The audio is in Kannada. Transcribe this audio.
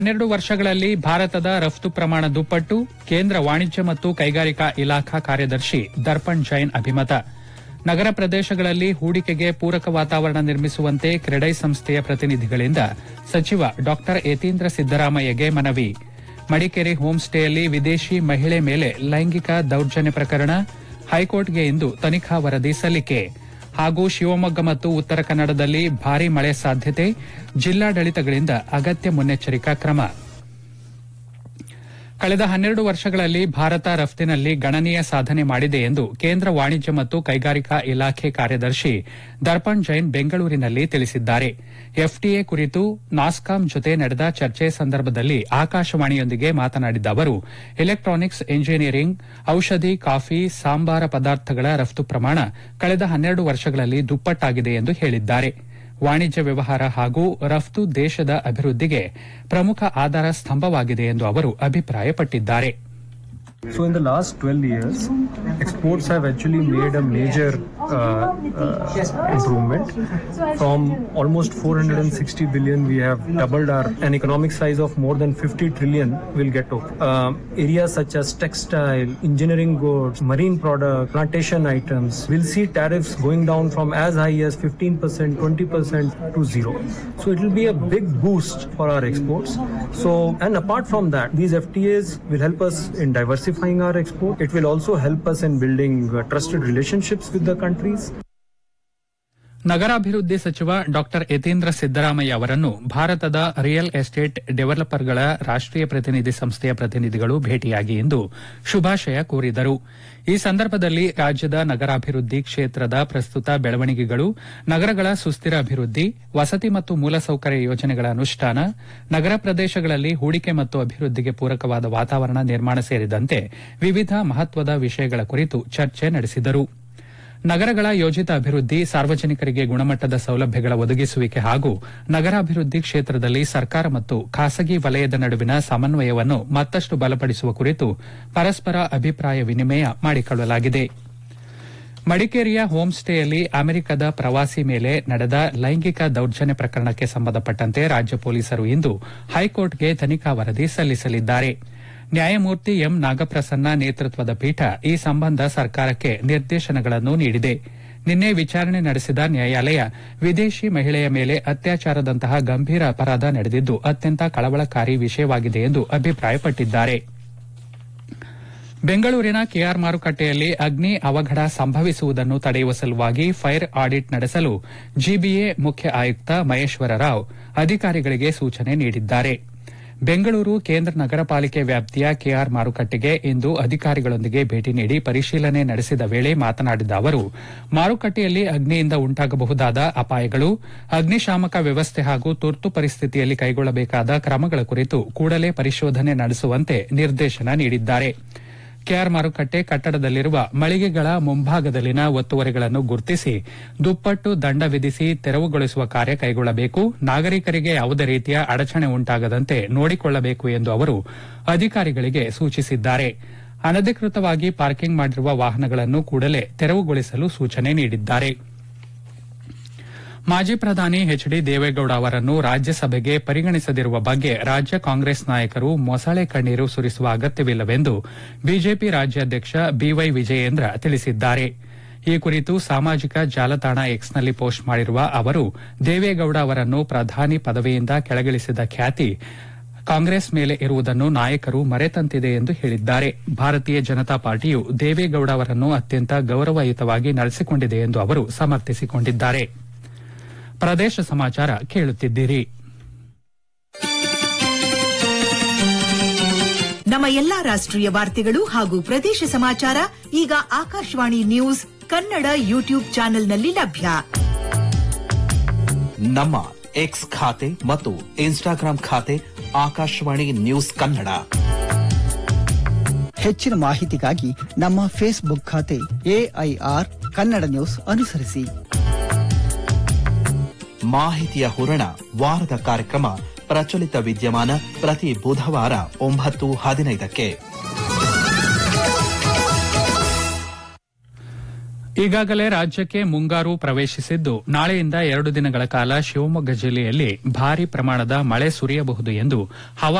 ಹನ್ನೆರಡು ವರ್ಷಗಳಲ್ಲಿ ಭಾರತದ ರಫ್ತು ಪ್ರಮಾಣ ದುಪ್ಪಟ್ಟು ಕೇಂದ್ರ ವಾಣಿಜ್ಯ ಮತ್ತು ಕೈಗಾರಿಕಾ ಇಲಾಖಾ ಕಾರ್ಯದರ್ಶಿ ದರ್ಪಣ್ ಜೈನ್ ಅಭಿಮತ ನಗರ ಪ್ರದೇಶಗಳಲ್ಲಿ ಹೂಡಿಕೆಗೆ ಪೂರಕ ವಾತಾವರಣ ನಿರ್ಮಿಸುವಂತೆ ಕ್ರೆಡೈ ಸಂಸ್ಥೆಯ ಪ್ರತಿನಿಧಿಗಳಿಂದ ಸಚಿವ ಡಾ ಯತೀಂದ್ರ ಸಿದ್ದರಾಮಯ್ಯಗೆ ಮನವಿ ಮಡಿಕೇರಿ ಹೋಂ ಸ್ಟೇಯಲ್ಲಿ ವಿದೇಶಿ ಮಹಿಳೆ ಮೇಲೆ ಲೈಂಗಿಕ ದೌರ್ಜನ್ಯ ಪ್ರಕರಣ ಹೈಕೋರ್ಟ್ಗೆ ಇಂದು ತನಿಖಾ ವರದಿ ಸಲ್ಲಿಕೆ ಹಾಗೂ ಶಿವಮೊಗ್ಗ ಮತ್ತು ಉತ್ತರ ಕನ್ನಡದಲ್ಲಿ ಭಾರೀ ಮಳೆ ಸಾಧ್ಯತೆ ಜಿಲ್ಲಾಡಳಿತಗಳಿಂದ ಅಗತ್ಯ ಮುನ್ನೆಚ್ಚರಿಕಾ ಕ್ರಮ ಕಳೆದ ಹನ್ನೆರಡು ವರ್ಷಗಳಲ್ಲಿ ಭಾರತ ರಫ್ತಿನಲ್ಲಿ ಗಣನೀಯ ಸಾಧನೆ ಮಾಡಿದೆ ಎಂದು ಕೇಂದ್ರ ವಾಣಿಜ್ಯ ಮತ್ತು ಕೈಗಾರಿಕಾ ಇಲಾಖೆ ಕಾರ್ಯದರ್ಶಿ ದರ್ಪಣ್ ಜೈನ್ ಬೆಂಗಳೂರಿನಲ್ಲಿ ತಿಳಿಸಿದ್ದಾರೆ ಎಫ್ಟಿಎ ಕುರಿತು ನಾಸ್ಕಾಂ ಜೊತೆ ನಡೆದ ಚರ್ಚೆ ಸಂದರ್ಭದಲ್ಲಿ ಆಕಾಶವಾಣಿಯೊಂದಿಗೆ ಮಾತನಾಡಿದ ಅವರು ಎಲೆಕ್ಟ್ರಾನಿಕ್ಸ್ ಎಂಜಿನಿಯರಿಂಗ್ ಔಷಧಿ ಕಾಫಿ ಸಾಂಬಾರ ಪದಾರ್ಥಗಳ ರಫ್ತು ಪ್ರಮಾಣ ಕಳೆದ ಹನ್ನೆರಡು ವರ್ಷಗಳಲ್ಲಿ ದುಪ್ಪಟ್ಟಾಗಿದೆ ಎಂದು ಹೇಳಿದ್ದಾರೆ ವಾಣಿಜ್ಯ ವ್ಯವಹಾರ ಹಾಗೂ ರಫ್ತು ದೇಶದ ಅಭಿವೃದ್ಧಿಗೆ ಪ್ರಮುಖ ಆಧಾರ ಸ್ತಂಭವಾಗಿದೆ ಎಂದು ಅವರು ಅಭಿಪ್ರಾಯಪಟ್ಟಿದ್ದಾರೆ So in the last 12 years, exports have actually made a major uh, uh, improvement. From almost 460 billion, we have doubled our an economic size of more than 50 trillion. Will get to uh, areas such as textile, engineering goods, marine products, plantation items. We'll see tariffs going down from as high as 15%, 20% to zero. So it will be a big boost for our exports. So and apart from that, these FTAs will help us in diversifying our export. It will also help us in building uh, trusted relationships with the countries. ನಗರಾಭಿವೃದ್ಧಿ ಸಚಿವ ಡಾ ಯತೀಂದ್ರ ಸಿದ್ದರಾಮಯ್ಯ ಅವರನ್ನು ಭಾರತದ ರಿಯಲ್ ಎಸ್ಟೇಟ್ ಡೆವಲಪರ್ಗಳ ರಾಷ್ಟೀಯ ಪ್ರತಿನಿಧಿ ಸಂಸ್ಥೆಯ ಪ್ರತಿನಿಧಿಗಳು ಭೇಟಿಯಾಗಿ ಇಂದು ಶುಭಾಶಯ ಕೋರಿದರು ಈ ಸಂದರ್ಭದಲ್ಲಿ ರಾಜ್ಯದ ನಗರಾಭಿವೃದ್ಧಿ ಕ್ಷೇತ್ರದ ಪ್ರಸ್ತುತ ಬೆಳವಣಿಗೆಗಳು ನಗರಗಳ ಸುಸ್ಥಿರ ಅಭಿವೃದ್ಧಿ ವಸತಿ ಮತ್ತು ಮೂಲಸೌಕರ್ಯ ಯೋಜನೆಗಳ ಅನುಷ್ಠಾನ ನಗರ ಪ್ರದೇಶಗಳಲ್ಲಿ ಹೂಡಿಕೆ ಮತ್ತು ಅಭಿವೃದ್ಧಿಗೆ ಪೂರಕವಾದ ವಾತಾವರಣ ನಿರ್ಮಾಣ ಸೇರಿದಂತೆ ವಿವಿಧ ಮಹತ್ವದ ವಿಷಯಗಳ ಕುರಿತು ಚರ್ಚೆ ನಡೆಸಿದರು ನಗರಗಳ ಯೋಜಿತ ಅಭಿವೃದ್ಧಿ ಸಾರ್ವಜನಿಕರಿಗೆ ಗುಣಮಟ್ಟದ ಸೌಲಭ್ಯಗಳ ಒದಗಿಸುವಿಕೆ ಹಾಗೂ ನಗರಾಭಿವೃದ್ಧಿ ಕ್ಷೇತ್ರದಲ್ಲಿ ಸರ್ಕಾರ ಮತ್ತು ಖಾಸಗಿ ವಲಯದ ನಡುವಿನ ಸಮನ್ವಯವನ್ನು ಮತ್ತಷ್ಟು ಬಲಪಡಿಸುವ ಕುರಿತು ಪರಸ್ಪರ ಅಭಿಪ್ರಾಯ ವಿನಿಮಯ ಮಾಡಿಕೊಳ್ಳಲಾಗಿದೆ ಮಡಿಕೇರಿಯ ಹೋಂ ಸ್ಟೇಯಲ್ಲಿ ಅಮೆರಿಕದ ಪ್ರವಾಸಿ ಮೇಲೆ ನಡೆದ ಲೈಂಗಿಕ ದೌರ್ಜನ್ಯ ಪ್ರಕರಣಕ್ಕೆ ಸಂಬಂಧಪಟ್ಟಂತೆ ರಾಜ್ಯ ಪೊಲೀಸರು ಇಂದು ಹೈಕೋರ್ಟ್ಗೆ ತನಿಖಾ ವರದಿ ಸಲ್ಲಿಸಲಿದ್ದಾರೆ ನ್ಯಾಯಮೂರ್ತಿ ಎಂ ನಾಗಪ್ರಸನ್ನ ನೇತೃತ್ವದ ಪೀಠ ಈ ಸಂಬಂಧ ಸರ್ಕಾರಕ್ಕೆ ನಿರ್ದೇಶನಗಳನ್ನು ನೀಡಿದೆ ನಿನ್ನೆ ವಿಚಾರಣೆ ನಡೆಸಿದ ನ್ಯಾಯಾಲಯ ವಿದೇಶಿ ಮಹಿಳೆಯ ಮೇಲೆ ಅತ್ಯಾಚಾರದಂತಹ ಗಂಭೀರ ಅಪರಾಧ ನಡೆದಿದ್ದು ಅತ್ಯಂತ ಕಳವಳಕಾರಿ ವಿಷಯವಾಗಿದೆ ಎಂದು ಅಭಿಪ್ರಾಯಪಟ್ಟಿದ್ದಾರೆ ಬೆಂಗಳೂರಿನ ಕೆಆರ್ ಮಾರುಕಟ್ಟೆಯಲ್ಲಿ ಅಗ್ನಿ ಅವಘಡ ಸಂಭವಿಸುವುದನ್ನು ತಡೆಯುವ ಸಲುವಾಗಿ ಫೈರ್ ಆಡಿಟ್ ನಡೆಸಲು ಜಿಬಿಎ ಮುಖ್ಯ ಆಯುಕ್ತ ಮಹೇಶ್ವರ ರಾವ್ ಅಧಿಕಾರಿಗಳಿಗೆ ಸೂಚನೆ ನೀಡಿದ್ದಾರೆ ಬೆಂಗಳೂರು ಕೇಂದ್ರ ನಗರ ಪಾಲಿಕೆ ವ್ಯಾಪ್ತಿಯ ಕೆಆರ್ ಮಾರುಕಟ್ಟೆಗೆ ಇಂದು ಅಧಿಕಾರಿಗಳೊಂದಿಗೆ ಭೇಟಿ ನೀಡಿ ಪರಿಶೀಲನೆ ನಡೆಸಿದ ವೇಳೆ ಮಾತನಾಡಿದ ಅವರು ಮಾರುಕಟ್ಟೆಯಲ್ಲಿ ಅಗ್ನಿಯಿಂದ ಉಂಟಾಗಬಹುದಾದ ಅಪಾಯಗಳು ಅಗ್ನಿಶಾಮಕ ವ್ಯವಸ್ಥೆ ಹಾಗೂ ತುರ್ತು ಪರಿಸ್ಥಿತಿಯಲ್ಲಿ ಕೈಗೊಳ್ಳಬೇಕಾದ ಕ್ರಮಗಳ ಕುರಿತು ಕೂಡಲೇ ಪರಿಶೋಧನೆ ನಡೆಸುವಂತೆ ನಿರ್ದೇಶನ ನೀಡಿದ್ದಾರೆ ಕೆಆರ್ ಮಾರುಕಟ್ಟೆ ಕಟ್ಟಡದಲ್ಲಿರುವ ಮಳಿಗೆಗಳ ಮುಂಭಾಗದಲ್ಲಿನ ಒತ್ತುವರಿಗಳನ್ನು ಗುರುತಿಸಿ ದುಪ್ಪಟ್ಟು ದಂಡ ವಿಧಿಸಿ ತೆರವುಗೊಳಿಸುವ ಕಾರ್ಯ ಕೈಗೊಳ್ಳಬೇಕು ನಾಗರಿಕರಿಗೆ ಯಾವುದೇ ರೀತಿಯ ಅಡಚಣೆ ಉಂಟಾಗದಂತೆ ನೋಡಿಕೊಳ್ಳಬೇಕು ಎಂದು ಅವರು ಅಧಿಕಾರಿಗಳಿಗೆ ಸೂಚಿಸಿದ್ದಾರೆ ಅನಧಿಕೃತವಾಗಿ ಪಾರ್ಕಿಂಗ್ ಮಾಡಿರುವ ವಾಹನಗಳನ್ನು ಕೂಡಲೇ ತೆರವುಗೊಳಿಸಲು ಸೂಚನೆ ನೀಡಿದ್ದಾರೆ ಮಾಜಿ ಪ್ರಧಾನಿ ಎಚ್ ಡಿ ದೇವೇಗೌಡ ಅವರನ್ನು ರಾಜ್ಯಸಭೆಗೆ ಪರಿಗಣಿಸದಿರುವ ಬಗ್ಗೆ ರಾಜ್ಯ ಕಾಂಗ್ರೆಸ್ ನಾಯಕರು ಮೊಸಳೆ ಕಣ್ಣೀರು ಸುರಿಸುವ ಅಗತ್ಯವಿಲ್ಲವೆಂದು ಬಿಜೆಪಿ ರಾಜ್ಯಾಧ್ಯಕ್ಷ ಬಿವೈ ವಿಜಯೇಂದ್ರ ತಿಳಿಸಿದ್ದಾರೆ ಈ ಕುರಿತು ಸಾಮಾಜಿಕ ಜಾಲತಾಣ ಎಕ್ಸ್ನಲ್ಲಿ ಪೋಸ್ಟ್ ಮಾಡಿರುವ ಅವರು ದೇವೇಗೌಡ ಅವರನ್ನು ಪ್ರಧಾನಿ ಪದವಿಯಿಂದ ಕೆಳಗಿಳಿಸಿದ ಖ್ಯಾತಿ ಕಾಂಗ್ರೆಸ್ ಮೇಲೆ ಇರುವುದನ್ನು ನಾಯಕರು ಮರೆತಂತಿದೆ ಎಂದು ಹೇಳಿದ್ದಾರೆ ಭಾರತೀಯ ಜನತಾ ಪಾರ್ಟಿಯು ದೇವೇಗೌಡ ಅವರನ್ನು ಅತ್ಯಂತ ಗೌರವಯುತವಾಗಿ ನಡೆಸಿಕೊಂಡಿದೆ ಎಂದು ಅವರು ಸಮರ್ಥಿಸಿಕೊಂಡಿದ್ದಾರೆ ಪ್ರದೇಶ ಸಮಾಚಾರ ಕೇಳುತ್ತಿದ್ದೀರಿ ನಮ್ಮ ಎಲ್ಲಾ ರಾಷ್ಟ್ರೀಯ ವಾರ್ತೆಗಳು ಹಾಗೂ ಪ್ರದೇಶ ಸಮಾಚಾರ ಈಗ ಆಕಾಶವಾಣಿ ನ್ಯೂಸ್ ಕನ್ನಡ ಯೂಟ್ಯೂಬ್ ಚಾನೆಲ್ನಲ್ಲಿ ಲಭ್ಯ ನಮ್ಮ ಎಕ್ಸ್ ಖಾತೆ ಮತ್ತು ಇನ್ಸ್ಟಾಗ್ರಾಂ ಖಾತೆ ಆಕಾಶವಾಣಿ ನ್ಯೂಸ್ ಕನ್ನಡ ಹೆಚ್ಚಿನ ಮಾಹಿತಿಗಾಗಿ ನಮ್ಮ ಫೇಸ್ಬುಕ್ ಖಾತೆ ಎಐಆರ್ ಕನ್ನಡ ನ್ಯೂಸ್ ಅನುಸರಿಸಿ ಮಾಹಿತಿಯ ಹೂರಣ ವಾರದ ಕಾರ್ಯಕ್ರಮ ಪ್ರಚಲಿತ ವಿದ್ಯಮಾನ ಪ್ರತಿ ಬುಧವಾರ ಒಂಬತ್ತು ಹದಿನೈದಕ್ಕೆ ಈಗಾಗಲೇ ರಾಜ್ಯಕ್ಕೆ ಮುಂಗಾರು ಪ್ರವೇಶಿಸಿದ್ದು ನಾಳೆಯಿಂದ ಎರಡು ದಿನಗಳ ಕಾಲ ಶಿವಮೊಗ್ಗ ಜಿಲ್ಲೆಯಲ್ಲಿ ಭಾರೀ ಪ್ರಮಾಣದ ಮಳೆ ಸುರಿಯಬಹುದು ಎಂದು ಹವಾ